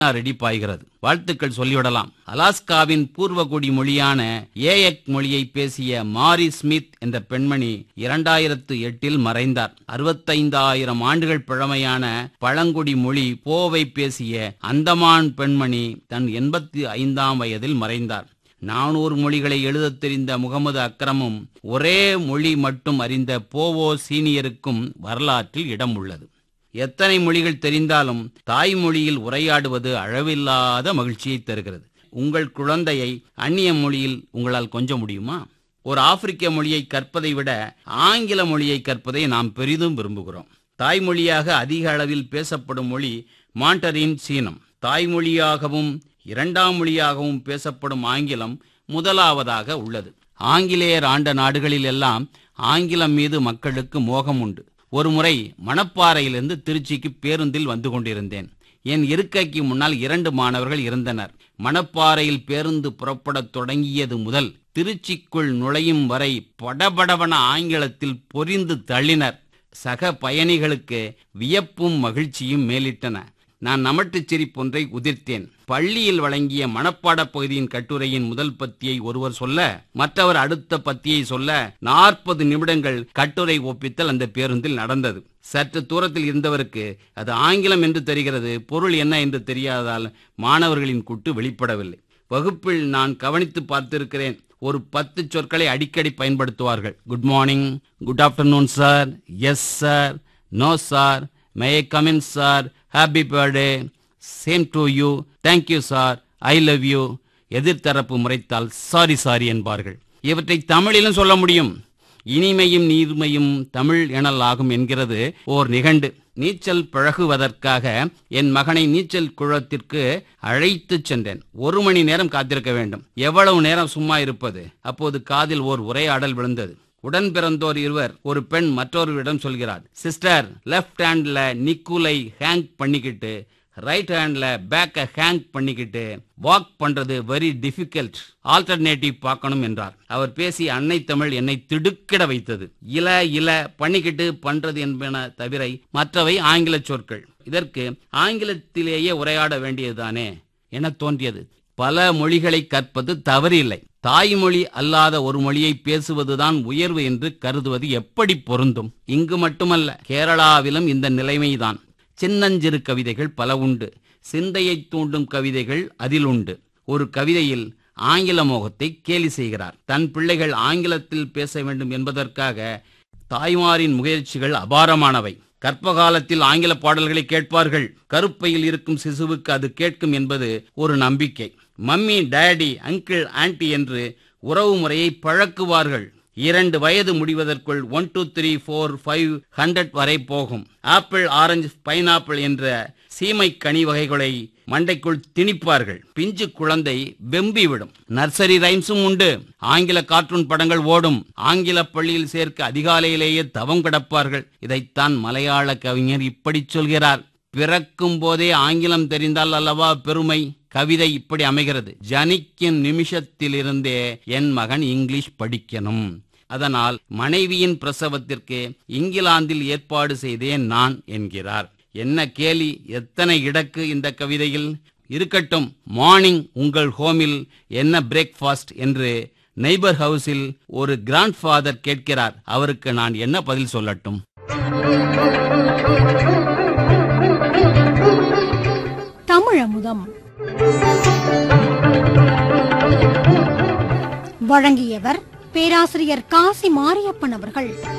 ready பாய்கிறது வாழ்த்துக்கள் சொல்லிவிடலாம் அலாஸ்காவின் பூர்வகுடி மொழியான ஏஎக் மொழியை பேசிய மாரி ஸ்மித் என்ற பெண்மணி இரண்டாயிரத்து எட்டில் மறைந்தார் அறுபத்தைந்தாயிரம் ஆண்டுகள் பழமையான பழங்குடி மொழி போவை பேசிய அந்தமான் பெண்மணி தன் எண்பத்தி ஐந்தாம் வயதில் மறைந்தார் நானூறு மொழிகளை எழுதத் தெரிந்த முகமது அக்ரமும் ஒரே மொழி மட்டும் அறிந்த போவோ சீனியருக்கும் வரலாற்றில் இடம் உள்ளது எத்தனை மொழிகள் தெரிந்தாலும் தாய்மொழியில் உரையாடுவது அளவில்லாத மகிழ்ச்சியை தருகிறது உங்கள் குழந்தையை அந்நிய மொழியில் உங்களால் கொஞ்ச முடியுமா ஒரு ஆப்பிரிக்க மொழியை கற்பதை விட ஆங்கில மொழியை கற்பதை நாம் பெரிதும் விரும்புகிறோம் தாய்மொழியாக அதிக அளவில் பேசப்படும் மொழி மாண்டரின் சீனம் தாய்மொழியாகவும் இரண்டாம் மொழியாகவும் பேசப்படும் ஆங்கிலம் முதலாவதாக உள்ளது ஆங்கிலேயர் ஆண்ட நாடுகளில் எல்லாம் ஆங்கிலம் மீது மக்களுக்கு மோகம் உண்டு ஒருமுறை மணப்பாறையிலிருந்து திருச்சிக்கு பேருந்தில் வந்து கொண்டிருந்தேன் என் இருக்கைக்கு முன்னால் இரண்டு மாணவர்கள் இருந்தனர் மணப்பாறையில் பேருந்து புறப்படத் தொடங்கியது முதல் திருச்சிக்குள் நுழையும் வரை படபடவன ஆங்கிலத்தில் பொரிந்து தள்ளினர் சக பயணிகளுக்கு வியப்பும் மகிழ்ச்சியும் மேலிட்டன நான் நமட்டுச் சிரிப்பொன்றை உதிர்த்தேன் பள்ளியில் வழங்கிய மனப்பாடப் பகுதியின் கட்டுரையின் முதல் பத்தியை ஒருவர் சொல்ல மற்றவர் அடுத்த பத்தியை சொல்ல நாற்பது நிமிடங்கள் கட்டுரை ஒப்பித்தல் அந்த பேருந்தில் நடந்தது சற்று தூரத்தில் இருந்தவருக்கு அது ஆங்கிலம் என்று தெரிகிறது பொருள் என்ன என்று தெரியாததால் மாணவர்களின் கூட்டு வெளிப்படவில்லை வகுப்பில் நான் கவனித்து பார்த்திருக்கிறேன் ஒரு பத்து சொற்களை அடிக்கடி பயன்படுத்துவார்கள் good morning good afternoon sir yes sir no sir may come in sir happy birthday same to you thank you sir I love you எதிர்த்தரப்பு முறைத்தால் சாரி சாரி என்பார்கள் இவற்றை தமிழிலும் சொல்ல முடியும் இனிமையும் நீர்மையும் தமிழ் எனல் ஆகும் என்கிறது ஓர் நிகண்டு நீச்சல் பழகுவதற்காக என் மகனை நீச்சல் குளத்திற்கு அழைத்துச் சென்றேன் ஒரு மணி நேரம் காத்திருக்க வேண்டும் எவ்வளவு நேரம் சும்மா இருப்பது அப்போது காதில் ஓர் உரையாடல் விழுந்தது உடன் பிறந்தோர் இருவர் ஒரு பெண் மற்றொருவரிடம் சொல்கிறார் சிஸ்டர் லெஃப்ட் ஹேண்ட்ல நிக்குலை ஹேங் பண்ணிக்கிட்டு ரைட் ஹேண்ட்ல பேக்க ஹேங் பண்ணிக்கிட்டு வாக் பண்றது வெரி டிஃபிகல்ட் ஆல்டர்னேட்டிவ் பார்க்கணும் என்றார் அவர் பேசி அன்னை தமிழ் என்னை திடுக்கிட வைத்தது இல இல பண்ணிக்கிட்டு பண்றது என்பன தவிர மற்றவை ஆங்கில சொற்கள் இதற்கு ஆங்கிலத்திலேயே உரையாட வேண்டியதுதானே என தோன்றியது பல மொழிகளை கற்பது தவறில்லை தாய்மொழி அல்லாத ஒரு மொழியை பேசுவதுதான் உயர்வு என்று கருதுவது எப்படி பொருந்தும் இங்கு மட்டுமல்ல கேரளாவிலும் இந்த நிலைமைதான் சின்னஞ்சிறு கவிதைகள் பல உண்டு சிந்தையை தூண்டும் கவிதைகள் அதில் உண்டு ஒரு கவிதையில் ஆங்கில மோகத்தை கேலி செய்கிறார் தன் பிள்ளைகள் ஆங்கிலத்தில் பேச வேண்டும் என்பதற்காக தாய்மாரின் முயற்சிகள் அபாரமானவை கற்ப காலத்தில் ஆங்கில பாடல்களை கேட்பார்கள் கருப்பையில் இருக்கும் சிசுவுக்கு அது கேட்கும் என்பது ஒரு நம்பிக்கை மம்மி டேடி அங்கிள் ஆன்டி என்று உறவு முறையை பழக்குவார்கள் இரண்டு வயது முடிவதற்குள் one two three four five hundred வரை போகும் ஆப்பிள் ஆரஞ்சு பைனாப்பிள் என்ற சீமை கனி வகைகளை மண்டைக்குள் திணிப்பார்கள் பிஞ்சு குழந்தை வெம்பி விடும் நர்சரி ரைம்ஸும் உண்டு ஆங்கில கார்ட்டூன் படங்கள் ஓடும் ஆங்கில பள்ளியில் சேர்க்க அதிகாலையிலேயே தவம் கிடப்பார்கள் இதைத்தான் மலையாள கவிஞர் இப்படி சொல்கிறார் பிறக்கும் போதே ஆங்கிலம் தெரிந்தால் அல்லவா பெருமை கவிதை இப்படி அமைகிறது ஜனிக்கும் நிமிஷத்திலிருந்தே என் மகன் இங்கிலீஷ் படிக்கணும் அதனால் மனைவியின் பிரசவத்திற்கு இங்கிலாந்தில் ஏற்பாடு செய்தேன் நான் என்கிறார் என்ன கேலி எத்தனை இடக்கு இந்த கவிதையில் இருக்கட்டும் மார்னிங் உங்கள் ஹோமில் என்ன பிரேக்ஃபாஸ்ட் என்று நெய்பர் ஹவுஸில் ஒரு கிராண்ட் ஃபாதர் கேட்கிறார் அவருக்கு நான் என்ன பதில் சொல்லட்டும் தமிழமுதம் வழங்கியவர் பேராசிரியர் காசி மாரியப்பன் அவர்கள்